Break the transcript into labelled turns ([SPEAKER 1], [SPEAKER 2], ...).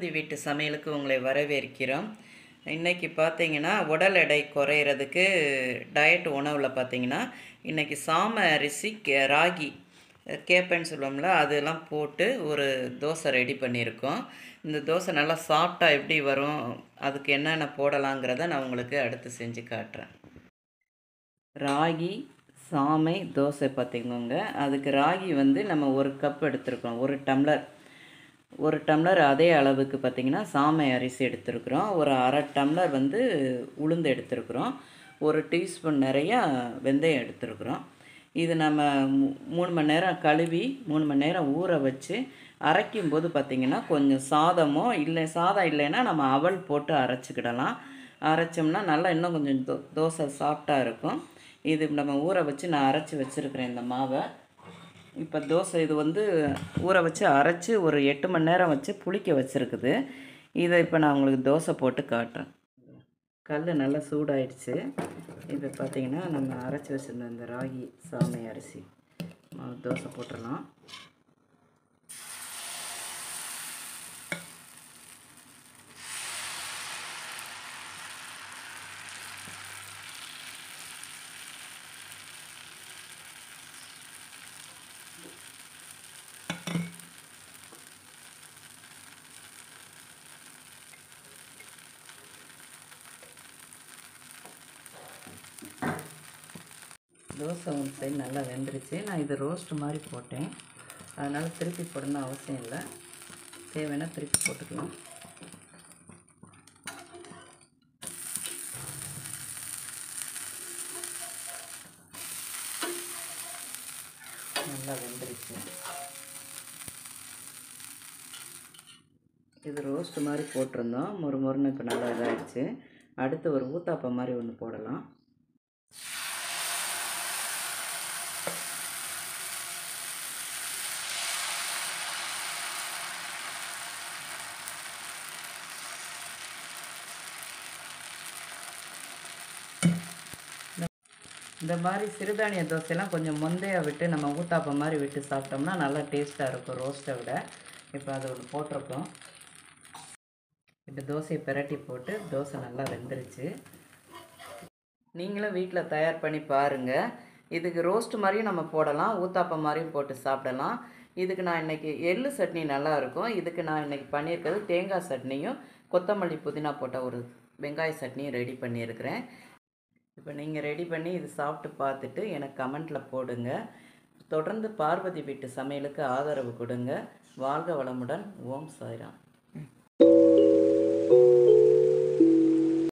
[SPEAKER 1] பார்வதி வீட்டு சமையலுக்கு உங்களை வரவேற்கிறோம் இன்றைக்கி பார்த்தீங்கன்னா உடல் எடை குறையிறதுக்கு டயட் உணவில் பார்த்தீங்கன்னா இன்றைக்கி சாம அரிசி கே- ராகி கேப்பன்னு சொல்லுவோம்ல அதெல்லாம் போட்டு ஒரு தோசை ரெடி பண்ணியிருக்கோம் இந்த தோசை நல்லா சாஃப்டாக எப்படி வரும் அதுக்கு என்னென்ன போடலாங்கிறத நான் உங்களுக்கு அடுத்து செஞ்சு காட்டுறேன் ராகி சாமை தோசை பார்த்திங்கோங்க அதுக்கு ராகி வந்து நம்ம ஒரு கப் எடுத்துருக்கோம் ஒரு டம்ளர் ஒரு டம்ளர் அதே அளவுக்கு பார்த்திங்கன்னா சாமை அரிசி எடுத்துருக்குறோம் ஒரு அரை டம்ளர் வந்து உளுந்து எடுத்துருக்குறோம் ஒரு டீஸ்பூன் நிறையா வெந்தயம் எடுத்துருக்குறோம் இது நம்ம மூ- மூணு மணி நேரம் கழுவி மூணு மணி நேரம் ஊற வச்சு அரைக்கும் போது பார்த்திங்கன்னா கொஞ்சம் சாதமோ இல்லை சாதம் இல்லைன்னா நம்ம அவல் போட்டு அரைச்சிக்கிடலாம் அரைச்சோம்னா நல்லா இன்னும் கொஞ்சம் தோ தோசை சாஃப்டாக இருக்கும் இது நம்ம ஊற வச்சு நான் அரைச்சி வச்சுருக்கிறேன் இந்த மாவை இப்போ தோசை இது வந்து ஊற வச்சு அரைச்சி ஒரு எட்டு மணி நேரம் வச்சு புளிக்க வச்சுருக்குது இதை இப்போ நான் உங்களுக்கு தோசை போட்டு காட்டுறேன் கல் நல்லா சூடாயிடுச்சு இப்போ பார்த்தீங்கன்னா நம்ம அரைச்சி வச்சுருந்த இந்த ராகி சாமை அரிசி மாவு தோசை போட்டுடலாம் தோசை ஒரு சைடு நல்லா வெந்துருச்சு நான் இது ரோஸ்ட் மாதிரி போட்டேன் அதனால் திருப்பி போடணும் அவசியம் இல்லை தேவைன்னா திருப்பி போட்டுக்கலாம் நல்லா வெந்துருச்சு இது ரோஸ்ட் மாதிரி போட்டிருந்தோம் மொறு மொறுன்னு இப்போ நல்லா இதாகிடுச்சு அடுத்து ஒரு ஊத்தாப்பம் மாதிரி ஒன்று போடலாம் இந்த மாதிரி சிறுதானிய தோசையெல்லாம் கொஞ்சம் முந்தைய விட்டு நம்ம ஊத்தாப்பம் மாதிரி விட்டு சாப்பிட்டோம்னா நல்லா டேஸ்ட்டாக இருக்கும் ரோஸ்ட்டை விட இப்போ அது ஒன்று போட்டிருக்கோம் இப்போ தோசையை பிரட்டி போட்டு தோசை நல்லா வெந்துருச்சு நீங்களும் வீட்டில் தயார் பண்ணி பாருங்கள் இதுக்கு ரோஸ்ட் மாதிரியும் நம்ம போடலாம் ஊத்தாப்பம் மாதிரியும் போட்டு சாப்பிடலாம் இதுக்கு நான் இன்றைக்கி எள்ளு சட்னி நல்லா இருக்கும் இதுக்கு நான் இன்றைக்கி பண்ணியிருக்கிறது தேங்காய் சட்னியும் கொத்தமல்லி புதினா போட்ட ஒரு வெங்காய சட்னியும் ரெடி பண்ணியிருக்கிறேன் இப்போ நீங்கள் ரெடி பண்ணி இது சாப்பிட்டு பார்த்துட்டு எனக்கு கமெண்ட்டில் போடுங்க தொடர்ந்து பார்வதி வீட்டு சமையலுக்கு ஆதரவு கொடுங்க வாழ்க வளமுடன் ஓம் சாய்ராம்